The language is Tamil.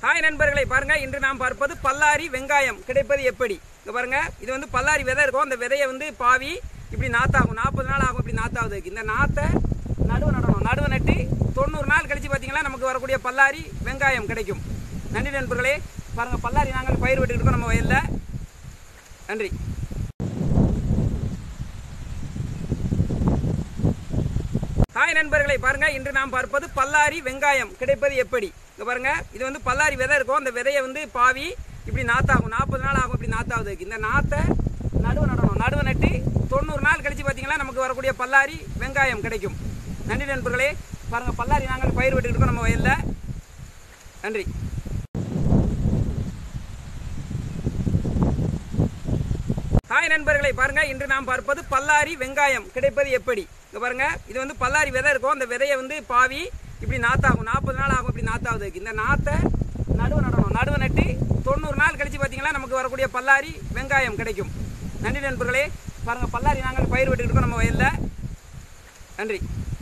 ஹாய் நண்பர்களை பாருங்க இன்று நாம் பார்ப்பது பல்லாரி வெங்காயம் கிடைப்பது எப்படி இங்க பாருங்க இது வந்து பல்லாரி விதை இருக்கும் அந்த விதையை வந்து பாவி இப்படி நாத்தாகும் நாற்பது நாள் ஆகும் இப்படி நாத்தாவதுக்கு இந்த நாத்தை நடுவு நடணும் நடுவு நட்டு தொண்ணூறு நாள் கழிச்சு பார்த்தீங்கன்னா நமக்கு வரக்கூடிய பல்லாரி வெங்காயம் கிடைக்கும் நன்றி நண்பர்களே பாருங்க பல்லாரி நாங்கள் பயிர் விட்டுக்கிட்டு இருக்கோம் நம்ம வயலில் நன்றி ஹாய் நண்பர்களை பாருங்க இன்று நாம் பார்ப்பது பல்லாரி வெங்காயம் கிடைப்பது எப்படி இங்க பாருங்க இது வந்து பல்லாரி விதை இருக்கும் அந்த விதையை வந்து பாவி இப்படி நாத்தாகும் நாற்பது நாள் ஆகும் இப்படி நாத்தாவதுக்கு இந்த நாத்தை நடுவு நடணும் நடுவு நட்டு தொண்ணூறு நாள் கழிச்சு பார்த்தீங்கன்னா நமக்கு வரக்கூடிய பல்லாரி வெங்காயம் கிடைக்கும் நன்றி நண்பர்களே பாருங்க பல்லாரி நாங்கள் பயிர் விட்டுக்கிட்டு இருக்கோம் நம்ம வயலில் நன்றி ஹாய் நண்பர்களை பாருங்க இன்று நாம் பார்ப்பது பல்லாரி வெங்காயம் கிடைப்பது எப்படி இங்க பாருங்க இது வந்து பல்லாரி விதை இருக்கும் அந்த விதையை வந்து பாவி இப்படி நாத்தாகும் நாற்பது நாள் ஆகும் இப்படி நாத்தாவதுக்கு இந்த நாத்தை நடுவு நடணும் நடுவு நட்டு தொண்ணூறு நாள் கழிச்சு பார்த்தீங்கன்னா நமக்கு வரக்கூடிய பல்லாரி வெங்காயம் கிடைக்கும் நன்றி நண்பர்களே பாருங்க பல்லாரி நாங்கள் பயிர் விட்டுக்கிட்டு இருக்கோம் நம்ம வயலில் நன்றி